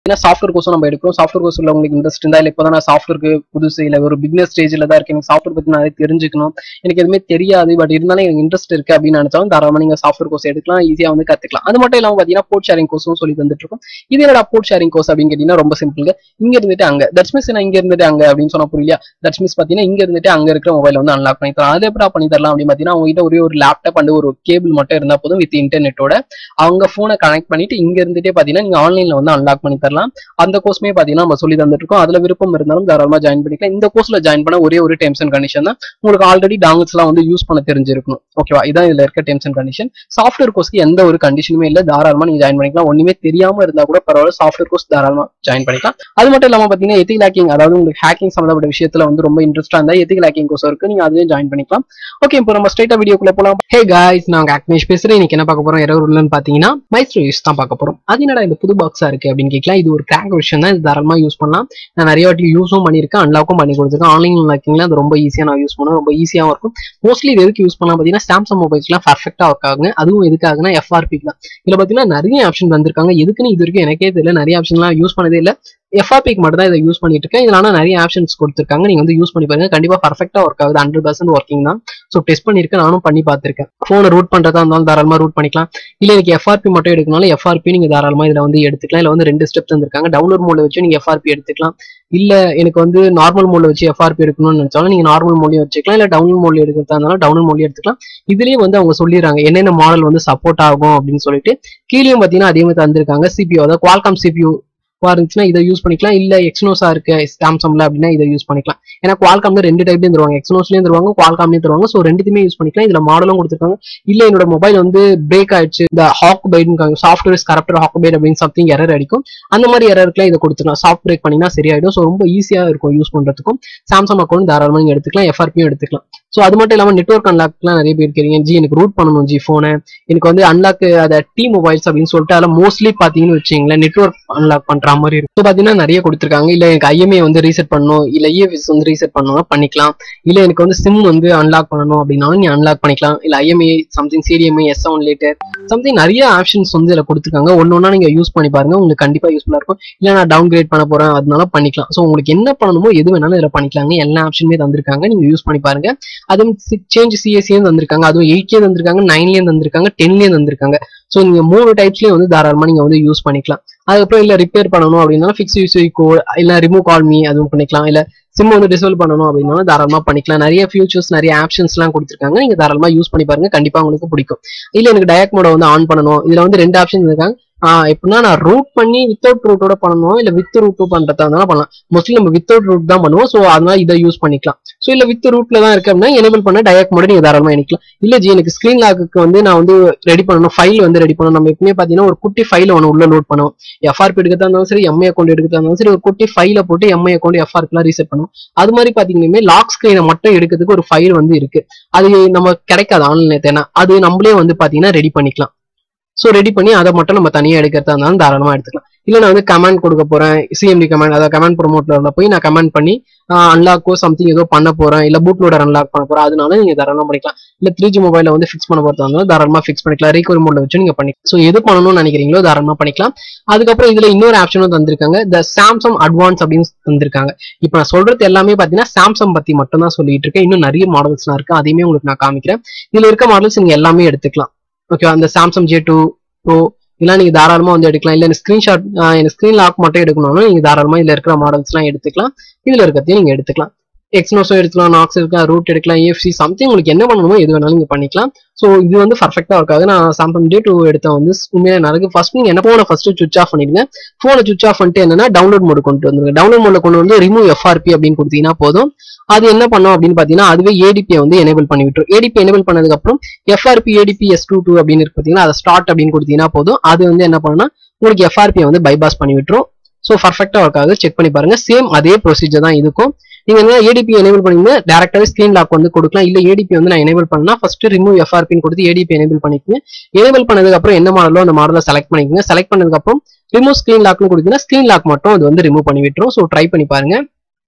ஏன்னா சாஃப்ட்வேர் கோர்ஸும் நம்ம எடுக்கிறோம் சாஃப்ட்வேர் கோர்ஸ்ல உங்களுக்கு இன்ட்ரெஸ்ட் இருந்தா இல்லை இப்போ தான் நான் சாஃப்ட்வேருக்கு புதுசு இல்லை ஒரு பிக்னஸ் ஸ்டேஜில் தான் இருக்கு எனக்கு சாஃப்ட்வேர் பற்றி நிறைய தெரிஞ்சுக்கணும் எனக்கு எதுவுமே தெரியாது பட் இருந்தாலும் எனக்கு இன்ட்ரெஸ்ட் இருக்கு அப்படின்னு நினைச்சாலும் தாராளமாக நீங்க சாஃப்ட்வேர் கோர்ஸ் எடுக்கலாம் ஈஸியாக வந்து கத்துக்கலாம் அது மட்டும் இல்லாமல் பார்த்தீங்கன்னா போர்ட் ஷேரிங் கோர்ஸும் சொல்லி தந்துட்டு இருக்கோம் இது என்னடா போர்ட் ஷேரிங் கோர்ஸ் அப்படின்னு கேட்டீங்கன்னா ரொம்ப சிம்பிள் இங்க இருந்துட்டு அங்க தட்ஸ் மீன்ஸ் நான் இங்க இருந்துட்டு அங்க அப்படின்னு சொன்னா புரியலையா தட்ஸ் மீன்ஸ் பார்த்தீங்கன்னா இங்க இருந்துட்டு அங்க இருக்கிற மொபைல் வந்து அன்லாக் பண்ணி தரலாம் அது எப்படா பண்ணி தரலாம் அப்படின்னு பார்த்தீங்கன்னா உங்ககிட்ட ஒரே ஒரு லேப்டாப் அண்ட் ஒரு கேபிள் மட்டும் இருந்தா போதும் வித் இன்டர்நெட்டோட அவங்க போனை கனெக்ட் பண்ணிட்டு இங்க இருந்துட்டே பார்த்தீங்கன்னா நீங்க ஆன்லைன்ல வந்து அன்லாக் பண்ணி தரலாம் அந்த கோர்ஸ்மே பார்த்தீங்கன்னா நம்ம சொல்லி தந்துட்டு இருக்கோம் அதுல விருப்பம் இருந்தாலும் தாராளமா ஜாயின் பண்ணிக்கலாம் இந்த கோர்ஸ்ல ஜாயின் பண்ண ஒரே ஒரு டெர்ம்ஸ் அண்ட் கண்டிஷன் தான் உங்களுக்கு ஆல்ரெடி டாங்கல்ஸ் எல்லாம் வந்து யூஸ் பண்ண தெரிஞ்சிருக்கணும் ஓகேவா இதான் இதுல இருக்க டெர்ம்ஸ் அண்ட் கண்டிஷன் சாஃப்ட்வேர் கோர்ஸ்க்கு எந்த ஒரு கண்டிஷனுமே இல்ல தாராளமா நீங்க ஜாயின் பண்ணிக்கலாம் ஒண்ணுமே தெரியாம இருந்தா கூட பரவாயில்ல சாஃப்ட்வேர் கோர்ஸ் தாராளமா ஜாயின் பண்ணிக்கலாம் அது மட்டும் இல்லாம பாத்தீங்கன்னா எத்திக் ஹேக்கிங் அதாவது உங்களுக்கு ஹேக்கிங் சம்பந்தப்பட்ட விஷயத்துல வந்து ரொம்ப இன்ட்ரெஸ்டா இருந்தா எத்திக் ஹேக்கிங் கோர்ஸ் இருக்கு நீங்க அதுலயும் ஜாயின் பண்ணிக்கலாம் ஓகே இப்போ நம்ம ஸ்ட்ரைட்டா வீடியோக்குள்ள போலாம் ஹே காய்ஸ் நான் உங்க ஆக்னேஷ் பேசுறேன் இன்னைக்கு என்ன பார்க்க போறோம் இரவு உள்ளன்னு பாத்தீங்கன்னா மைஸ்ட்ரோ யூஸ் தான் பார்க்க போறோம் அது என்னடா இந்த புது பாக்ஸா இருக்கு அப்படின்னு கேட்கலாம் இது ஒரு கிராக் விஷயம் தான் இது தாராளமா யூஸ் பண்ணலாம் நான் நிறைய வாட்டி யூஸும் பண்ணியிருக்கேன் அன்லாக்கும் பண்ணி கொடுத்துருக்கேன் ஆன்லைன் அன்லாக்கிங்ல அது ரொம்ப ஈஸியா நான் யூஸ் பண்ணுவேன் ரொம்ப ஈஸியாகவும் இருக்கும் மோஸ்ட்லி இது எதுக்கு யூஸ் பண்ணலாம் பார்த்தீங்கன்னா சாம்சங் மொபைல்ஸ்லாம் பர்ஃபெக்டா ஒர்க் ஆகுங்க அதுவும் எதுக்காகனா எஃப்ஆர்பி தான் இதுல பாத்தீங்கன்னா நிறைய ஆப்ஷன் வந்திருக்காங்க எதுக்குன்னு இது வரைக்கும் எனக்கே தெரியல நிறைய ஆப்ஷன்லாம் யூஸ் பண்ணதே இல்லை எஃப்ஆர்பிக்கு மட்டும் தான் இதை யூஸ் பண்ணிட்டு இருக்கேன் இதுல ஆனா நிறைய ஆப்ஷன்ஸ் கொடுத்துருக்காங்க நீங்க வந்து யூஸ் பண்ணி பாருங்க கண்டிப்பா பர்ஃபெக்டா ஒர்க் ஆகுது ஹண்ட்ரட் பர்சன்ட் ஒர்க்கிங் தான் ஸோ டெஸ்ட் பண்ணிருக்கேன் நானும் பண்ணி பார்த்திருக்கேன் ஃபோனை ரூட் பண்றதா இருந்தாலும் தாராளமா ரூட் பண்ணிக்கலாம் இல்ல எனக்கு எஃப்ஆர்பி மட்டும் எடுக்கனாலும் எஃப்ஆர்பி நீங்க தாராளமா இதுல வந்து எடுத்துக்கலாம் இல்ல வந்து ரெண்டு ஸ்டெப் தந்திருக்காங்க டவுன்லோட் மோட்ல வச்சு நீங்க எஃப்ஆர்பி எடுத்துக்கலாம் இல்ல எனக்கு வந்து நார்மல் மோட்ல வச்சு எஃப்ஆர்பி எடுக்கணும்னு நினைச்சாலும் நீங்க நார்மல் மோட்லயும் வச்சுக்கலாம் இல்ல டவுன்லோட் மோட்ல எடுக்கிறதா இருந்தாலும் டவுன்லோட் மோட்லயும் எடுத்துக்கலாம் இதுலயே வந்து அவங்க சொல்லிடுறாங்க என்னென்ன மாடல் வந்து சப்போர்ட் ஆகும் அப்படின்னு சொல்லிட்டு கீழேயும் பாத்தீங்கன்னா அதே மாதிரி தந்திருக்காங்க சிபியூ அதாவது குவால்காம் சிபியூ இருந்துச்சுன்னா இதை யூஸ் பண்ணிக்கலாம் இல்ல எக்ஸ்னோஸா இருக்கு சாம்சங்ல அப்படின்னா இதை யூஸ் பண்ணிக்கலாம் ஏன்னா குவால்காம்ல ரெண்டு டைப்லயும் தருவாங்க எக்ஸ்னோஸ்லயும் தருவாங்க குவால்காம்லயும் தருவாங்க ஸோ ரெண்டுத்தையுமே யூஸ் பண்ணிக்கலாம் இதுல மாடலும் கொடுத்துருக்காங்க இல்ல என்னோட மொபைல் வந்து பிரேக் ஆயிடுச்சு இந்த hack byte software corrupter hack byte அப்படின்னு சம்திங் எரர் அடிக்கும் அந்த மாதிரி எரருக்குலாம் இதை கொடுத்துக்கலாம் சாஃப்ட் பிரேக் பண்ணினா சரியாயிடும் ஸோ ரொம்ப ஈஸியா இருக்கும் யூஸ் பண்றதுக்கும் சாம்சங் அக்கௌண்ட் தாராளமாக நீங்க எடுத்துக்கலாம் எஃப்ஆர்பியும் எடுத்துக்கலாம் ஸோ அது மட்டும் இல்லாமல் நெட்ஒர்க் அன்லாக்லாம் நிறைய பேர் கேட்குறீங்க ஜி எனக்கு ரூட் பண்ணணும் ஜி ஃபோனை எனக்கு வந்து அன்லாக் அதை டி மொபைல்ஸ் அப்படின்னு சொல்லிட்டு அதில் மோஸ்ட்லி பார்த்தீங்கன்னு வச்சிங்களேன் நெட்ஒர்க் அன்லாக் பண்ற மாதிரி இருக்கும் ஸோ பார்த்தீங்கன்னா நிறைய கொடுத்துருக்காங்க இல்லை எனக்கு ஐஎம்ஏ வந்து ரீசெட் பண்ணணும் இல்லை இஎஃப்எஸ் வந்து ரீசெட் பண்ணணும் பண்ணிக்கலாம் இல்லை எனக்கு வந்து சிம் வந்து அன்லாக் பண்ணணும் அப்படின்னாலும் நீ அன்லாக் பண்ணிக்கலாம் இல்லை IMA something CDMA S one later something நிறைய ஆப்ஷன்ஸ் வந்து இதில் கொடுத்துருக்காங்க ஒன்று ஒன்றா நீங்கள் யூஸ் பண்ணி பாருங்க உங்களுக்கு கண்டிப்பாக யூஸ்ஃபுல்லாக இருக்கும் இல்லை நான் டவுன் கிரேட் பண்ண போகிறேன் அதனால பண்ணிக்கலாம் ஸோ உங்களுக்கு என்ன பண்ணணுமோ எது வேணாலும் இதில் பண்ணிக்கலாங்க எல்லா ஆப்ஷனுமே தந்திருக்காங்க நீங்கள் யூஸ் பண்ணி பாருங்க அதுவும் சேஞ்ச் சிஎஸ்சியும் தந்திருக்காங்க அதுவும் எயிட்லேயும் தந்திருக்காங்க நைன்லேயும் தந்திருக்காங்க டென்லேயும் தந்திருக்காங்க ஸோ நீங்கள் மூணு டைப்ஸ்லேயும் வந்து தாராளமாக நீங்கள் வந்து யூஸ் பண்ணிக்கலாம் அதுக்கப்புறம் இல்லை ரிப்பேர் பண்ணணும் அப்படின்னா ஃபிக்ஸ் யூஸ் கோட் இல்லை ரிமூவ் கால் மீ அதுவும் பண்ணிக்கலாம் இல்லை சிம் வந்து டிசேபிள் பண்ணணும் அப்படின்னாலும் தாராளமாக பண்ணிக்கலாம் நிறைய ஃபியூச்சர்ஸ் நிறைய ஆப்ஷன்ஸ்லாம் கொடுத்துருக்காங்க நீங்கள் தாராளமாக யூஸ் பண்ணி பாருங்க கண்டிப்பாக உங்களுக்கு பிடிக்கும் இல்லை எனக்கு டயக் மோட வந்து ஆன் பண்ணணும் இதில் வந்து ரெண்டு ஆப்ஷன் இருக்காங்க ஆஹ் எப்படின்னா நான் ரூட் பண்ணி வித்தவுட் ரூட்டோட பண்ணணும் இல்ல வித் ரூட்டும் பண்றதா இருந்தாலும் பண்ணலாம் மோஸ்ட்லி நம்ம வித்தவுட் ரூட் தான் பண்ணுவோம் ஸோ அதனால இதை யூஸ் பண்ணிக்கலாம் ஸோ இல்ல வித் ரூட்ல தான் இருக்கு அப்படின்னா எனேபிள் பண்ண டயக் மோட நீங்க தாராளமா இணைக்கலாம் இல்ல ஜி எனக்கு ஸ்கிரீன் லாக்கு வந்து நான் வந்து ரெடி பண்ணணும் ஃபைல் வந்து ரெடி பண்ணணும் நம்ம எப்பவுமே பாத்தீங்கன்னா ஒரு குட்டி ஃபைல ஒன்று உள்ள லோட் பண்ணுவோம் எஃப்ஆர்பி எடுக்கிறதா இருந்தாலும் சரி எம்ஐ அக்கௌண்ட் எடுக்கிறதா இருந்தாலும் சரி ஒரு குட்டி ஃபைல போட்டு எம்ஐ அக்கௌண்ட் எஃப்ஆர்பிலாம் ரீசெட் பண்ணுவோம் அது மாதிரி பாத்தீங்கன்னா லாக் ஸ்கிரீனை மட்டும் எடுக்கிறதுக்கு ஒரு ஃபைல் வந்து இருக்கு அது நம்ம கிடைக்காது ஆன்லைன் தேனா அது நம்மளே வந்து பாத்தீங்கன்னா ரெடி பண்ணிக்கலாம் ஸோ ரெடி பண்ணி அதை மட்டும் நம்ம தனியாக எடுக்கிறதா இருந்தாலும் தாராளமாக எடுத்துக்கலாம் இல்லை நான் வந்து கமெண்ட் கொடுக்க போறேன் சிஎம்டி கமெண்ட் அதாவது கமெண்ட் ப்ரோமோட்ல இருந்தால் போய் நான் கமெண்ட் பண்ணி அன்லாக்கோ சம்திங் ஏதோ பண்ண போறேன் இல்லை பூட் லோடர் அன்லாக் பண்ண போறேன் அதனால நீங்க தாராளமாக பண்ணிக்கலாம் இல்லை த்ரீ ஜி மொபைல வந்து ஃபிக்ஸ் பண்ண போறதா இருந்தாலும் தாராளமாக ஃபிக்ஸ் பண்ணிக்கலாம் ரீகவரி மோட்ல வச்சு நீங்க பண்ணிக்கலாம் ஸோ எது பண்ணணும்னு நினைக்கிறீங்களோ தாராளமாக பண்ணிக்கலாம் அதுக்கப்புறம் இதுல இன்னொரு ஆப்ஷனும் தந்திருக்காங்க இந்த சாம்சங் அட்வான்ஸ் அப்படின்னு தந்திருக்காங்க இப்போ நான் சொல்றது எல்லாமே பார்த்தீங்கன்னா சாம்சங் பத்தி மட்டும் தான் சொல்லிட்டு இருக்கேன் இன்னும் நிறைய மாடல்ஸ்லாம் இருக்கு அதையுமே உங்களுக்கு நான் காமிக்கிறேன் இதுல இருக்க மாடல்ஸ் நீங்க எல்லாமே எடுத்துக்கலாம் ஓகேவா அந்த சாம்சங் ஜே டூ ப்ரோ இதெல்லாம் நீங்க தாராளமா வந்து எடுக்கலாம் இல்ல ஸ்கிரீன்ஷாட் எனக்கு ஸ்கிரீன் லாக் மட்டும் எடுக்கணும்னா நீங்க தாராளமா இதுல இருக்கிற மாடல்ஸ் எல்லாம் எடுத்துக்கலாம் இதுல இருக்கிறதையும் நீங்க எடுத்துக்கலாம் எக்ஸ்னோஸும் எடுக்கலாம் நாக்ஸ் எடுக்கலாம் ரூட் எடுக்கலாம் EFC சம்திங் உங்களுக்கு என்ன பண்ணணுமோ எது வேணாலும் நீங்க பண்ணிக்கலாம் ஸோ இது வந்து பர்ஃபெக்டா இருக்காது நான் சாம்சங் டே டூ எடுத்த வந்து உண்மையாக நடக்கு ஃபர்ஸ்ட் நீங்க என்ன போன ஃபர்ஸ்ட் சுவிச் ஆஃப் பண்ணிடுங்க போனை சுவிச் ஆஃப் பண்ணிட்டு என்னன்னா டவுன்லோட் மோடு கொண்டு வந்துருங்க டவுன்லோட் மோட்ல கொண்டு வந்து ரிமூவ் எஃப்ஆர்பி அப்படின்னு கொடுத்தீங்கன்னா போதும் அது என்ன பண்ணும் அப்படின்னு பாத்தீங்கன்னா அதுவே ஏடிபியை வந்து எனேபிள் பண்ணி விட்டுரும் ஏடிபி எனேபிள் பண்ணதுக்கு அப்புறம் FRP ADB S two two அப்படின்னு இருக்கு பாத்தீங்கன்னா அதை ஸ்டார்ட் அப்படின்னு கொடுத்தீங்கன்னா போதும் அது வந்து என்ன பண்ணுன்னா உங்களுக்கு எஃப்ஆர்பியை வந்து பைபாஸ் பண்ணி விட்டுரும் ஸோ பர்ஃபெக்டா ஒர்க் ஆகுது செக் பண்ணி பாருங்க சேம் அதே ப்ரொசீஜர் தான் இதுக்கும் நீங்க என்ன ஏடிபி எனேபிள் பண்ணீங்கன்னா டேரக்டாவே ஸ்கிரீன் லாக் வந்து கொடுக்கலாம் இல்ல ஏடிபி வந்து நான் எனேபிள் பண்ணா ஃபர்ஸ்ட் ரிமூவ் எஃப்ஆர்பின்னு கொடுத்து ஏடிபி எனேபிள் பண்ணிக்கோங்க எனேபிள் பண்ணதுக்கு அப்புறம் என்ன மாடலோ அந்த மாடலை செலக்ட் பண்ணிக்கோங்க செலக்ட் பண்ணதுக்கு அப்புறம் ரிமூவ் ஸ்கிரீன் லாக்னு கொடுத்தீங்கன்னா ஸ்கிரீன் லாக் மட்டும் அது வந்து ரிமூவ் பண்ணி விட்டுரும் ஸோ ட்ரை பண்ணி பாருங்க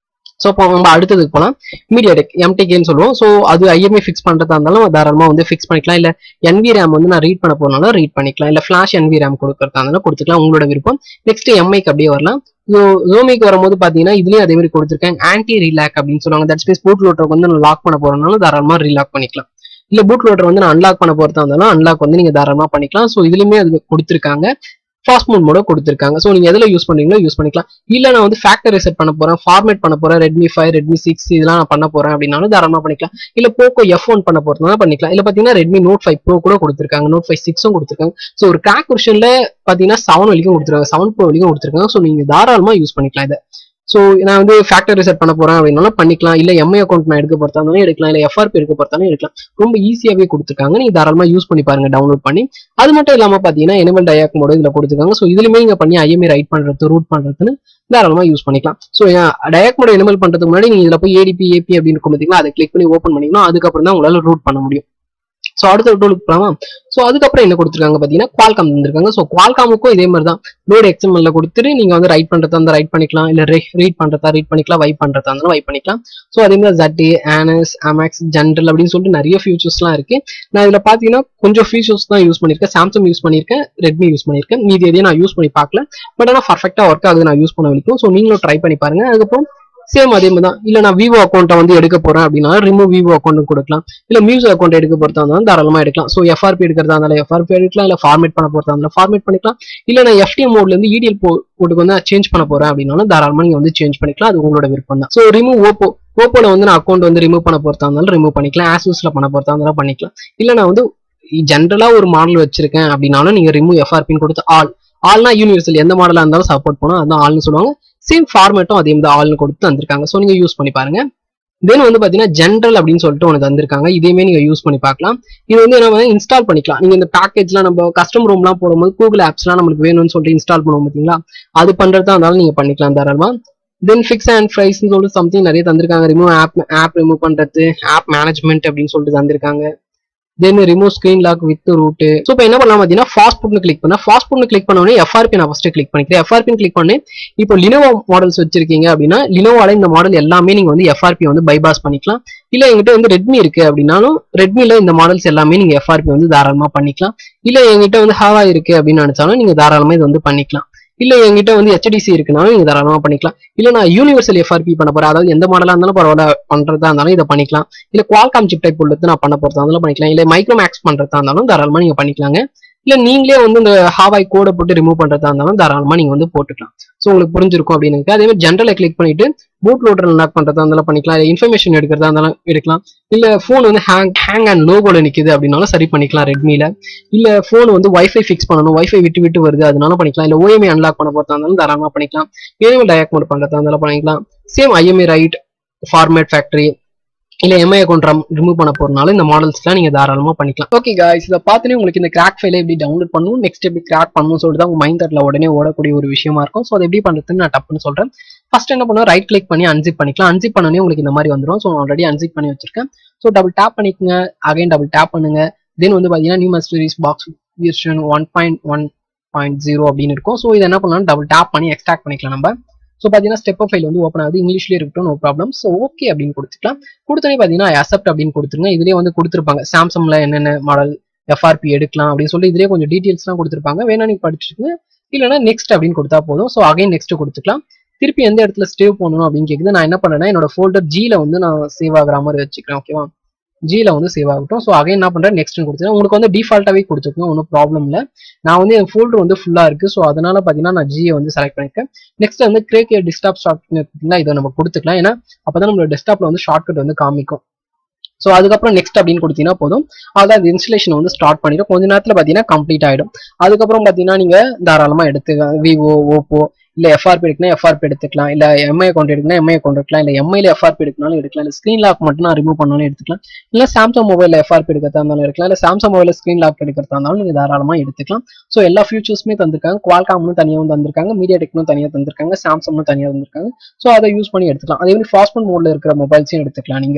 ஸோ இப்போ நம்ம அடுத்ததுக்கு போகலாம் மீடியாடெக் எம்டிகேன்னு சொல்லுவோம் ஸோ அது ஐஎம்ஐ ஃபிக்ஸ் பண்ணுறதா இருந்தாலும் தாராளமாக வந்து ஃபிக்ஸ் பண்ணிக்கலாம் இல்லை என்வி ரேம் வந்து நான் ரீட் பண்ண போனாலும் ரீட் பண்ணிக்கலாம் இல்லை ஃபிளாஷ் என்வி ரேம் கொடுக்கறதா இருந்தாலும் கொடுத்துக்கலாம் உங்களோட விருப்பம் நெக்ஸ்ட் எம்ஐக்கு அப்படியே வரலாம் ஸோ ஜோமிக்கு வரும்போது பார்த்தீங்கன்னா இதுலேயும் அதே மாதிரி கொடுத்துருக்கேன் ஆன்டி ரீலாக் அப்படின்னு சொல்லுவாங்க தட் ஸ்பேஸ் பூட் லோட்டருக்கு வந்து நான் லாக் பண்ண போறதுனால தாராளமாக ரீலாக் பண்ணிக்கலாம் இல்ல பூட் லோட்டர் வந்து நான் அன்லாக் பண்ண போறதா இருந்தாலும் அன்லாக் வந்து நீங்க தாராளமா பண்ணிக்கலாம் ஸோ இதுலயுமே அது கொடுத்துருக்காங்க ஃபாஸ்ட் மோட் மோட கொடுத்துருக்காங்க ஸோ நீங்க எதுல யூஸ் பண்றீங்களோ யூஸ் பண்ணிக்கலாம் இல்ல நான் வந்து ஃபேக்டர் ரெசெட் பண்ண போறேன் ஃபார்மேட் பண்ண போறேன் ரெட்மி ஃபைவ் ரெட்மி சிக்ஸ் இதெல்லாம் நான் பண்ண போறேன் அப்படின்னாலும் தாராளமா பண்ணிக்கலாம் இல்ல போக்கோ எஃப் ஒன் பண்ண போறதுனால பண்ணிக்கலாம் இல்ல பாத்தீங்கன்னா ரெட்மி நோட் ஃபைவ் ப்ரோ கூட கொடுத்துருக்காங்க நோட் ஃபைவ் சிக்ஸும் கொடுத்துருக்காங்க ஸோ ஒரு கிராக் வெர்ஷன்ல பாத்தீங்கன்னா செவன் வரைக்கும் கொடுத்துருக்காங்க செவன் ப்ரோ வரைக்கும் கொடுத்துருக்காங்க ஸோ நீங்க தாராளமா யூஸ் பண்ணிக்கலாம் இதை ஸோ நான் வந்து ஃபேக்டர் ரிசெட் பண்ண போறேன் அப்படின்னாலும் பண்ணிக்கலாம் இல்ல எம்ஐ அக்கௌண்ட் நான் எடுக்க போறதாலும் எடுக்கலாம் இல்ல எஃப்ஆர்பி எடுக்க போறதாலும் எடுக்கலாம் ரொம்ப ஈஸியாவே கொடுத்துருக்காங்க நீங்க தாராளமா யூஸ் பண்ணி பாருங்க டவுன்லோட் பண்ணி அது மட்டும் இல்லாம பாத்தீங்கன்னா எனிமல் டயாக் மோட இதுல கொடுத்துருக்காங்க ஸோ இதுலயுமே நீங்க பண்ணி ஐஎம்ஐ ரைட் பண்றது ரூட் பண்றதுன்னு தாராளமா யூஸ் பண்ணிக்கலாம் ஸோ டயாக் மோட எனிமல் பண்றதுக்கு முன்னாடி நீங்க இதுல போய் ஏடிபி ஏபி அப்படின்னு இருக்கும் பாத்தீங்களா அதை கிளிக் பண்ணி ஓப்பன் பண்ணிக்கணும் அதுக்கப்புறம் தான் உங்களால ரூட் பண்ண முடியும் ஸோ அடுத்த டூலுக்கு போகலாமா ஸோ அதுக்கப்புறம் என்ன கொடுத்துருக்காங்க பார்த்தீங்கன்னா குவால்காம் தந்திருக்காங்க ஸோ குவால்காமுக்கும் இதே மாதிரி தான் லோட் எக்ஸ்எம்எல்ல கொடுத்துட்டு நீங்க வந்து ரைட் பண்றதா இருந்தால் ரைட் பண்ணிக்கலாம் இல்ல ரீட் பண்றதா ரீட் பண்ணிக்கலாம் வைப் பண்றதா இருந்தாலும் வைப் பண்ணிக்கலாம் ஸோ அதே மாதிரி ஜட்டி ஆனஸ் அமேக்ஸ் ஜென்ரல் அப்படின்னு சொல்லிட்டு நிறைய ஃபியூச்சர்ஸ்லாம் இருக்கு நான் இதுல பாத்தீங்கன்னா கொஞ்சம் ஃபீச்சர்ஸ் தான் யூஸ் பண்ணிருக்கேன் சாம்சங் யூஸ் பண்ணிருக்கேன் ரெட்மி யூஸ் பண்ணிருக்கேன் மீதி எதையும் நான் யூஸ் பண்ணி பார்க்கல பட் ஆனால் பர்ஃபெக்டா ஒர்க் ஆகுது நான் யூஸ் பண்ண வரைக்கும் ஸோ நீங்களும் ட்ரை பண்ணி பாருங்க அதுக்கப்புறம் சேம் அதே மாதிரி தான் இல்ல நான் விவோ அக்கௌண்ட்டை வந்து எடுக்க போறேன் அப்படின்னா ரிமூவ் விவோ அக்கௌண்ட் கொடுக்கலாம் இல்ல மியூசிக் அக்கௌண்ட் எடுக்க போறதா இருந்தாலும் தாராளமா எடுக்கலாம் ஸோ எஃப்ஆர்பி எடுக்கிறதா இருந்தாலும் எஃப்ஆர்பி எடுக்கலாம் இல்ல ஃபார்மேட் பண்ண போறதா இருந்தாலும் ஃபார்மேட் பண்ணிக்கலாம் இல்ல நான் எஃப்டிஎம் மோட்ல இருந்து இடிஎல் போட்டுக்கு வந்து சேஞ்ச் பண்ண போறேன் அப்படின்னாலும் தாராளமா நீங்க வந்து சேஞ்ச் பண்ணிக்கலாம் அது உங்களோட விருப்பம் தான் ஸோ ரிமூவ் ஓப்போ ஓப்போல வந்து நான் அக்கௌண்ட் வந்து ரிமூவ் பண்ண போறதா இருந்தாலும் ரிமூவ் பண்ணிக்கலாம் ஆசூஸ்ல பண்ண போறதா இருந்தாலும் பண்ணிக்கலாம் இல்ல நான் வந்து ஜென்ரலா ஒரு மாடல் வச்சிருக்கேன் அப்படின்னாலும் நீங்க ரிமூவ் எஃப்ஆர்பின்னு கொடுத்து ஆல் ஆல்னா யூனிவர்சல் எந்த மாடலா இருந்தாலும் சப்போர்ட் பண்ணும் அதான் ஆல்னு சொல்லுவாங்க சேம் ஃபார்மேட்டும் அதே மாதிரி ஆல்னு கொடுத்து தந்திருக்காங்க ஸோ நீங்க யூஸ் பண்ணி பாருங்க தென் வந்து பாத்தீங்கன்னா ஜென்ரல் அப்படின்னு சொல்லிட்டு ஒன்று தந்திருக்காங்க இதேமே நீங்க யூஸ் பண்ணி பார்க்கலாம் இது வந்து நம்ம இன்ஸ்டால் பண்ணிக்கலாம் நீங்க இந்த பேக்கேஜ்லாம் நம்ம கஸ்டம் ரூம்லாம் போடும்போது கூகுள் ஆப்ஸ்லாம் நம்மளுக்கு வேணும்னு சொல்லிட்டு இன்ஸ்டால் பண்ணுவோம் பார்த்தீங்களா அது பண்றதா இருந்தாலும் நீங்க பண்ணிக்கலாம் தாராளமா தென் ஃபிக்ஸ் அண்ட் ப்ரைஸ்னு சொல்லிட்டு சம்திங் நிறைய தந்திருக்காங்க ரிமூவ் ஆப் ஆப் ரிமூவ் பண்றது ஆப் மேனேஜ்மெண்ட் அப்படின்னு சொல்லிட்டு தந்திருக்காங்க then remove screen lock with root so இப்போ என்ன பண்ணலாம் பார்த்தீங்கன்னா ஃபாஸ்ட் ஃபுட்னு கிளிக் பண்ணா ஃபாஸ்ட் ஃபுட்னு கிளிக் பண்ணோடனே எஃப்ஆர்பி நான் ஃபர்ஸ்ட் கிளிக் பண்ணிக்கிறேன் எஃப்ஆர்பி கிளிக் பண்ணி இப்போ லினோவா மாடல்ஸ் வச்சிருக்கீங்க அப்படின்னா லினோவால இந்த மாடல் எல்லாமே நீங்க வந்து எஃப்ஆர்பி வந்து பைபாஸ் பண்ணிக்கலாம் இல்ல எங்கிட்ட வந்து ரெட்மி இருக்கு அப்படின்னாலும் ரெட்மில இந்த மாடல்ஸ் எல்லாமே நீங்க எஃப்ஆர்பி வந்து தாராளமா பண்ணிக்கலாம் இல்ல எங்கிட்ட வந்து ஹாவா இருக்கு அப்படின்னு நினைச்சாலும் நீங்க தாராளமா இது வந்து பண்ணிக்கலாம் இல்ல என்கிட்ட வந்து ஹெச்டிசி இருக்குனாலும் நீங்க தாராளமா பண்ணிக்கலாம் இல்ல நான் யூனிவர்சல் எஃப்ஆர்பி பண்ண போறேன் அதாவது எந்த மாடலா இருந்தாலும் பரவாயில்ல பண்றதா இருந்தாலும் இதை பண்ணிக்கலாம் இல்ல குவால்காம் சிப் டைப் உள்ளது நான் பண்ண போறதா இருந்தாலும் பண்ணிக்கலாம் இல்ல மைக்ரோ மேக்ஸ் பண்றதா இருந்தாலும் தாராளமா நீங்க பண்ணிக்கலாங்க இல்ல நீங்களே வந்து இந்த ஹாவாய் கோடை போட்டு ரிமூவ் பண்றதா இருந்தாலும் தாராளமா நீங்க வந்து போட்டுக்கலாம் ஸோ உங்களுக்கு புரிஞ்சிருக்கும் அப்படின்னு அதே மாதிரி ஜென்ரலை கிளிக் பண்ணிட்டு பூட் லோட்டர் லாக் பண்றதா இருந்தாலும் பண்ணிக்கலாம் இல்ல இன்ஃபர்மேஷன் எடுக்கிறதா இருந்தாலும் எடுக்கலாம் இல்ல ஃபோன் வந்து ஹேங் ஹேங் அண்ட் லோகோல நிக்குது அப்படின்னாலும் சரி பண்ணிக்கலாம் ரெட்மில இல்ல ஃபோன் வந்து வைஃபை ஃபிக்ஸ் பண்ணணும் வைஃபை விட்டு விட்டு வருது அதனால பண்ணிக்கலாம் இல்ல ஓஎம்ஐ அன்லாக் பண்ண போறதா இருந்தாலும் தாராளமா பண்ணிக்கலாம் ஏனிமல் டயாக் மோட் பண்றதா இருந்தாலும் பண்ணிக்கலாம் same IMI right format factory இல்ல எம்ஐ அக்கௌண்ட் ரிமூவ் பண்ண போறதுனால இந்த மாடல்ஸ்லாம் நீங்க தாராளமா பண்ணிக்கலாம் ஓகே காய்ஸ் இதை பார்த்துட்டு உங்களுக்கு இந்த கிராக் ஃபைலை எப்படி டவுன்லோட் பண்ணணும் நெக்ஸ்ட் எப்படி கிராக் பண்ணணும் சொல்லிட்டு தான் உங்க மைண்ட் தட்ல உடனே ஓடக்கூடிய ஒரு விஷயமா இருக்கும் ஸோ அதை எப்படி பண்றதுன்னு நான் டப்புன்னு சொல்றேன் ஃபர்ஸ்ட் என்ன பண்ணுவோம் ரைட் கிளிக் பண்ணி அன்சிப் பண்ணிக்கலாம் அன்சிப் பண்ணனே உங்களுக்கு இந்த மாதிரி வந்துடும் ஸோ ஆல்ரெடி அன்சிப் பண்ணி வச்சிருக்கேன் ஸோ டபுள் டேப் பண்ணிக்கோங்க அகைன் டபுள் டேப் பண்ணுங்க தென் வந்து பாத்தீங்கன்னா new mysteries box version one point one point zero அப்படின்னு இருக்கும் ஸோ இதை என்ன பண்ணலாம் டபுள் டேப் பண்ணி எக்ஸ்ட்ராக்ட் பண்ணிக்கலாம் நம்ம ஸோ பார்த்தீங்கன்னா ஸ்டெப் ஃபைல் வந்து ஓப்பன் ஆகுது இங்கிலீஷ்லேயே இருக்கட்டும் நோ ப்ராப்ளம் ஸோ ஓகே அப்படின்னு கொடுத்துக்கலாம் கொடுத்தோன்னே பார்த்தீங்கன்னா அக்செப்ட் அப்படின்னு கொடுத்துருங்க இதுலேயே வந்து கொடுத்துருப்பாங்க சாம்சங்ல என்னென்ன மாடல் எஃப்ஆர்பி எடுக்கலாம் அப்படின்னு சொல்லி இதுலேயே கொஞ்சம் டீட்டெயில்ஸ்லாம் கொடுத்துருப்பாங்க வேணா நீங்க படிச்சுக்கோங்க இல்லைனா நெக்ஸ்ட் அப்படின்னு கொடுத்தா போதும் ஸோ அகைன் நெக்ஸ்ட் கொடுத்துக்கலாம் திருப்பி எந்த இடத்துல ஸ்டேவ் பண்ணணும் அப்படின்னு கேட்குது நான் என்ன பண்ணேன்னா என்னோட ஃபோல்டர் ஜியில் வந்து நான் சேவ் ஆகிற மாதிரி வச்சுக்கிறேன் ஓகேவா ஜியில் வந்து சேவ் ஆகட்டும் ஸோ அகைன் என்ன பண்ணுறேன் நெக்ஸ்ட் கொடுத்துருக்கேன் உங்களுக்கு வந்து டிஃபால்ட்டாகவே கொடுத்துருக்கோம் ஒன்றும் ப்ராப்ளம் இல்லை நான் வந்து என் ஃபோல்டர் வந்து ஃபுல்லாக இருக்குது ஸோ அதனால பார்த்தீங்கன்னா நான் ஜியை வந்து செலக்ட் பண்ணிருக்கேன் நெக்ஸ்ட் வந்து கிரேக் டெஸ்க்டாப் ஷார்ட் பார்த்தீங்கன்னா இதை நம்ம கொடுத்துக்கலாம் ஏன்னா அப்போ தான் நம்மளோட டெஸ்க்டாப்பில் வந்து ஷார்ட்கட் வந்து காமிக்கும் ஸோ அதுக்கப்புறம் நெக்ஸ்ட் அப்படின்னு கொடுத்தீங்கன்னா போதும் அதான் அது இன்ஸ்டலேஷன் வந்து ஸ்டார்ட் பண்ணிடும் கொஞ்ச நேரத்தில் பார்த்தீங்கன்னா கம்ப்ளீட் ஆகிடும் அதுக்கப்புறம் பார்த்தீங்கன்னா நீங்கள் தாராளமாக எடுத்துக்கலாம் விவோ ஓப்போ இல்லை எஃப்ஆர்பி எடுக்கணும் எஃப்ஆர்பி எடுத்துக்கலாம் இல்லை எம்ஐ அக்கௌண்ட் எடுக்கணும் எம்ஐ அக்கௌண்ட் எடுக்கலாம் இல்லை எம்ஐல எஃப்ஆர்பி எடுக்கனாலும் எடுக்கலாம் இல்லை ஸ்க்ரீன் லாக் மட்டும் நான் ரிமூவ் பண்ணாலும் எடுத்துக்கலாம் இல்லை சாம்சங் மொபைலில் எஃப்ஆர்பி எடுக்கிறதா இருந்தாலும் எடுக்கலாம் இல்லை சாம்சங் மொபைலில் ஸ்க்ரீன் லாக் எடுக்கிறதா இருந்தாலும் நீங்கள் தாராளமாக எடுத்துக்கலாம் ஸோ எல்லா ஃபியூச்சர்ஸுமே தந்திருக்காங்க குவால்காம்னு தனியாக தந்திருக்காங்க மீடியா டெக்னும் தனியாக தந்திருக்காங்க சாம்சங்னு தனியாக தந்திருக்காங்க ஸோ அதை யூஸ் பண்ணி எடுத்துக்கலாம் அதே மாதிரி ஃபாஸ்ட் மோட்ல இருக்கிற மொபைல்ஸையும் எடுத்துக்கலாம் நீங்கள்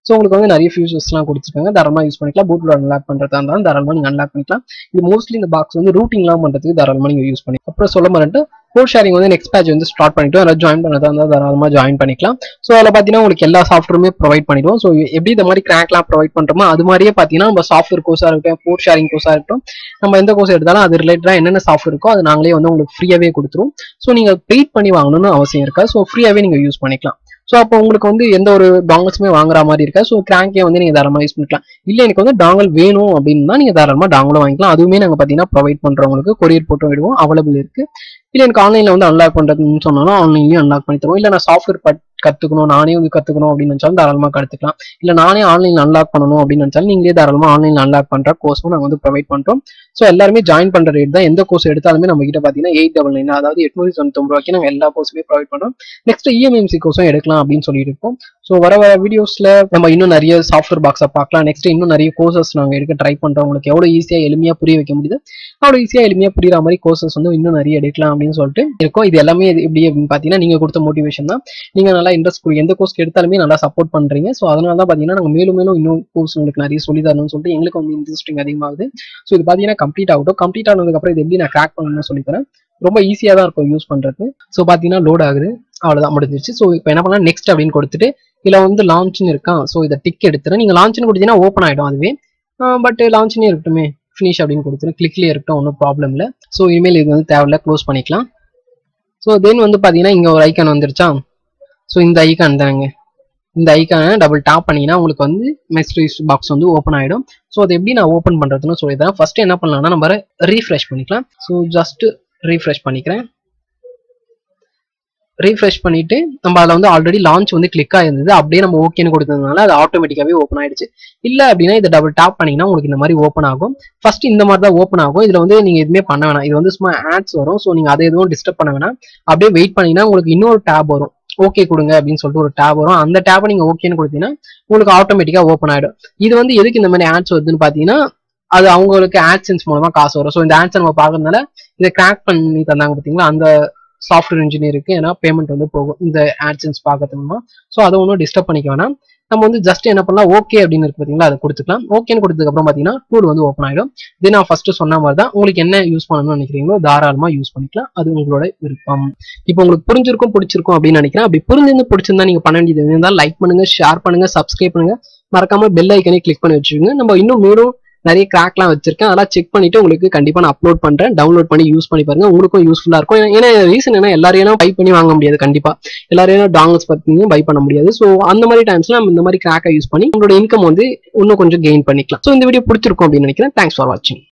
ஸோ உங்களுக்கு வந்து நிறைய ஃபியூச்சர்ஸ்லாம் கொடுத்துருக்காங்க தாராளமாக யூஸ் பண்ணிக்கலாம் பூட்ல அன்லாக் பண்ணுறதா இருந்தாலும் தாராளமாக நீங்கள் அன்லாக் பண்ணிக்கலாம் இது மோஸ்ட்லி இந்த பாக்ஸ் வந்து ரூட்டிங்லாம் பண்ணுறதுக்கு தாராளமாக நீங்கள் யூஸ் பண்ணி அப்புறம் சொல்ல மாட்டேன் கோட் ஷேரிங் வந்து நெக்ஸ்ட் பேட்ச் வந்து ஸ்டார்ட் பண்ணிட்டு யாராவது ஜாயின் பண்ணுறதா இருந்தால் தாராளமாக ஜாயின் பண்ணிக்கலாம் ஸோ அதில் பார்த்தீங்கன்னா உங்களுக்கு எல்லா சாஃப்ட்வேருமே ப்ரொவைட் பண்ணிடுவோம் ஸோ எப்படி இந்த மாதிரி கிராக்லாம் ப்ரொவைட் பண்ணுறோமோ அது மாதிரியே பார்த்தீங்கன்னா நம்ம சாஃப்ட்வேர் கோர்ஸாக இருக்கட்டும் கோட் ஷேரிங் கோர்ஸாக இருக்கட்டும் நம்ம எந்த கோர்ஸ் எடுத்தாலும் அது ரிலேட்டடாக என்னென்ன சாஃப்ட்வேர் இருக்கோ அது நாங்களே வந்து உங்களுக்கு ஃப்ரீயாகவே கொடுத்துருவோம் ஸோ நீங்கள் பெய்ட் பண்ணி வாங்கணும்னு அவசியம் இருக்கா ஸோ ஃப்ரீயாகவே நீங்கள் யூஸ் பண்ணிக்கலாம் ஸோ அப்போ உங்களுக்கு வந்து எந்த ஒரு டாங்கல்ஸுமே வாங்குற மாதிரி இருக்கா ஸோ கிராங்கே வந்து நீங்கள் தாராளமாக யூஸ் பண்ணிக்கலாம் இல்லை எனக்கு வந்து டாங்கல் வேணும் அப்படின்னா நீங்கள் தாராளமாக டாங்கலும் வாங்கிக்கலாம் அதுவுமே நாங்கள் பார்த்தீங்கன்னா ப்ரொவைட் பண்ணுறவங்களுக்கு கொரியர் போட்டும் விடுவோம் அவைலபிள் இருக்கு இல்லை எனக்கு ஆன்லைனில் வந்து அன்லாக் பண்ணுறதுன்னு சொன்னாலும் ஆன்லைன்லையும் அன்லாக் பண்ணி தருவோம் இல்லை நான் சாஃப்ட்வேர் பட் கற்றுக்கணும் நானே வந்து கற்றுக்கணும் அப்படின்னு நினச்சாலும் தாராளமாக கற்றுக்கலாம் இல்லை நானே ஆன்லைனில் அன்லாக் பண்ணணும் அப்படின்னு நினச்சாலும் நீங்களே தாராளமாக ஆன்லைனில் அன்லாக் பண்ணுற கோர்ஸும் நாங்கள் வந்து ப்ரொவைட் பண்ணுறோம் ஸோ எல்லாருமே ஜாயின் பண்ணுற ரேட் தான் எந்த கோர்ஸ் எடுத்தாலுமே நம்ம கிட்ட பார்த்தீங்கன்னா எயிட் டபுள் நைன் அதாவது எட்நூத்தி தொண்ணூத்தொம்பது ரூபாய்க்கு நாங்கள் எல்லா கோர்ஸுமே ப்ரொவைட் பண்ணுறோம் நெக்ஸ்ட் இஎம்எம்சி கோர்ஸும் எடுக்கலாம் அப்படின்னு சொல்லிட்டு இருக்கோம் ஸோ வர வர வீடியோஸ்ல நம்ம இன்னும் நிறைய சாஃப்ட்வேர் பாக்ஸை பார்க்கலாம் நெக்ஸ்ட் இன்னும் நிறைய கோர்சஸ் நாங்கள் எடுக்க ட்ரை பண்றோம் உங்களுக்கு எவ்வளோ ஈஸியாக எளிமையாக புரிய வைக்க முடியுது அவ்வளோ ஈஸியாக எளிமையாக புரியுற மாதிரி கோர்சஸ் வந்து இன்னும் நிறைய எடுக்கலாம் அப்படின்னு சொல்லிட்டு இருக்கோம் இது எல்லாமே இது எப்படி அப்படின்னு பார்த்தீங்கன்னா நீங்கள் கொடுத்த மோட்டிவேஷன் தான் நீங்கள் நல்லா இன்ட்ரெஸ்ட் எந்த கோர்ஸ் எடுத்தாலுமே நல்லா சப்போர்ட் பண்றீங்க ஸோ அதனால தான் பார்த்தீங்கன்னா நாங்கள் மேலும் மேலும் இன்னும் கோர்ஸ் உங்களுக்கு நிறைய சொல்லி தரணும்னு சொல்லிட்டு எங்களுக்கு வந்து இன்ட்ரெஸ்டிங் அதிகமாகுது ஸோ இது பார்த்தீங்கன்னா கம்ப்ளீட் ஆகட்டும் கம்ப்ளீட் ஆனதுக்கப்புறம் இது எப்படி நான் கிராக் பண்ணணும்னு சொல்லி தரேன் ரொம்ப ஈஸியாக தான் இருக்கும் யூஸ் பண்ணுறது ஸோ பார்த்தீங்கன்னா லோட் ஆகுது அவ்வளோதான் முடிஞ்சிருச்சு ஸோ இப்போ என்ன பண்ணலாம் நெக்ஸ்ட் அப்படின்னு கொடுத்துட்டு இதில் வந்து லான்ச்னு இருக்கான் ஸோ இதை டிக் எடுத்துறேன் நீங்கள் லான்ச்னு கொடுத்தீங்கன்னா ஓப்பன் ஆகிடும் அதுவே பட் லான்ச்னே இருக்கட்டுமே ஃபினிஷ் அப்படின்னு கொடுத்துரு கிளிக்லேயே இருக்கட்டும் ஒன்றும் ப்ராப்ளம் இல்லை ஸோ இனிமேல் இது வந்து தேவையில்ல க்ளோஸ் பண்ணிக்கலாம் ஸோ தென் வந்து பார்த்தீங்கன்னா இங்கே ஒரு ஐக்கான் வந்துருச்சா ஸோ இந்த ஐக்கான் தாங்க இந்த ஐக்கானை டபுள் டாப் பண்ணீங்கன்னா உங்களுக்கு வந்து மெசேஜ் பாக்ஸ் வந்து ஓப்பன் ஆகிடும் ஸோ அதை எப்படி நான் ஓப்பன் பண்ணுறதுன்னு சொல்லிடுறேன் ஃபர்ஸ்ட் என்ன பண்ணலாம்னா நம்ம ரீஃப்ரெஷ் பண்ணிக்கலாம் ஸோ ஜஸ்ட் ரீஃப்ரெஷ் பண்ணிக்கிறேன் ரீஃப்ரெஷ் பண்ணிட்டு நம்ம அதில் வந்து ஆல்ரெடி லான்ச் வந்து கிளிக் ஆயிருந்தது அப்படியே நம்ம ஓகேன்னு கொடுத்ததுனால அது ஆட்டோமேட்டிக்காவே ஓப்பன் ஆயிடுச்சு இல்லை அப்படின்னா இதை டபுள் டாப் பண்ணீங்கன்னா உங்களுக்கு இந்த மாதிரி ஓப்பன் ஆகும் ஃபர்ஸ்ட் இந்த மாதிரி தான் ஓப்பன் ஆகும் இதில் வந்து நீங்கள் எதுவுமே பண்ண வேணாம் இது வந்து சும்மா ஆட்ஸ் வரும் ஸோ நீங்கள் அதை எதுவும் டிஸ்டர்ப் பண்ண வேணாம் அப்படியே வெயிட் பண்ணீங்கன்னா உங்களுக்கு இன்னொரு டேப் வரும் ஓகே கொடுங்க அப்படின்னு சொல்லிட்டு ஒரு டேப் வரும் அந்த டேப்பை நீங்கள் ஓகேன்னு கொடுத்தீங்கன்னா உங்களுக்கு ஆட்டோமேட்டிக்காக ஓப்பன் ஆகிடும் இது வந்து எதுக்கு இந்த மாதிரி ஆட்ஸ் வருதுன்னு பார்த்தீங்கன்னா அது அவங்களுக்கு ஆட்சன்ஸ் மூலமா காசு வரும் ஸோ இந்த ஆட்ஸ் நம்ம பார்க்கறதுனால இதை கிராக் பண்ணி தந்தாங்க பார்த்தீங்களா அந்த சாஃப்ட்வேர் இன்ஜினியருக்கு ஏன்னா பேமெண்ட் வந்து போகும் இந்த ஆட்சன்ஸ் பார்க்கறதுமா ஸோ அதை ஒன்றும் டிஸ்டர்ப் பண்ணிக்க வேணாம் நம்ம வந்து ஜஸ்ட் என்ன பண்ணலாம் ஓகே அப்படின்னு இருக்கு பார்த்தீங்களா அதை கொடுத்துக்கலாம் ஓகேன்னு கொடுத்ததுக்கப்புறம் பார்த்தீங்கன்னா டூல் வந்து ஓப்பன் ஆகிடும் இது நான் ஃபர்ஸ்ட் சொன்ன மாதிரி தான் உங்களுக்கு என்ன யூஸ் பண்ணணும்னு நினைக்கிறீங்களோ தாராளமாக யூஸ் பண்ணிக்கலாம் அது உங்களோட விருப்பம் இப்போ உங்களுக்கு புரிஞ்சிருக்கும் பிடிச்சிருக்கும் அப்படின்னு நினைக்கிறேன் அப்படி புரிஞ்சிருந்து பிடிச்சிருந்தா நீங்க பண்ண வேண்டியது இருந்தால் லைக் பண்ணுங்க ஷேர் பண்ணுங்க சப்ஸ்கிரைப் பண்ணுங்க மறக்காம பெல் ஐக்கனே கிளிக் பண்ணி வச்சுக்கோங்க நம்ம இன்னும் மேலும் நிறைய கிராக்லாம் வச்சிருக்கேன் அதெல்லாம் செக் பண்ணிட்டு உங்களுக்கு கண்டிப்பா நான் அப்லோட் பண்றேன் டவுன்லோட் பண்ணி யூஸ் பண்ணி பாருங்க உங்களுக்கும் யூஸ்ஃபுல்லா இருக்கும் ஏன்னா- ஏன்னா ரீசன் என்ன எல்லாரையும் பை பண்ணி வாங்க முடியாது கண்டிப்பா எல்லாரையும் டாங்கல்ஸ் பத்தியும் பை பண்ண முடியாது ஸோ அந்த மாதிரி டைம்ஸ்ல நம்ம இந்த மாதிரி கிராக்கை யூஸ் பண்ணி உங்களோட இன்கம் வந்து இன்னும் கொஞ்சம் கெயின் பண்ணிக்கலாம் ஸோ இந்த வீடியோ பிடிச்சிருக்கும் அப்படின்னு நினைக்கிறேன் தேங்க்ஸ் ஃபார் வாட்சிங்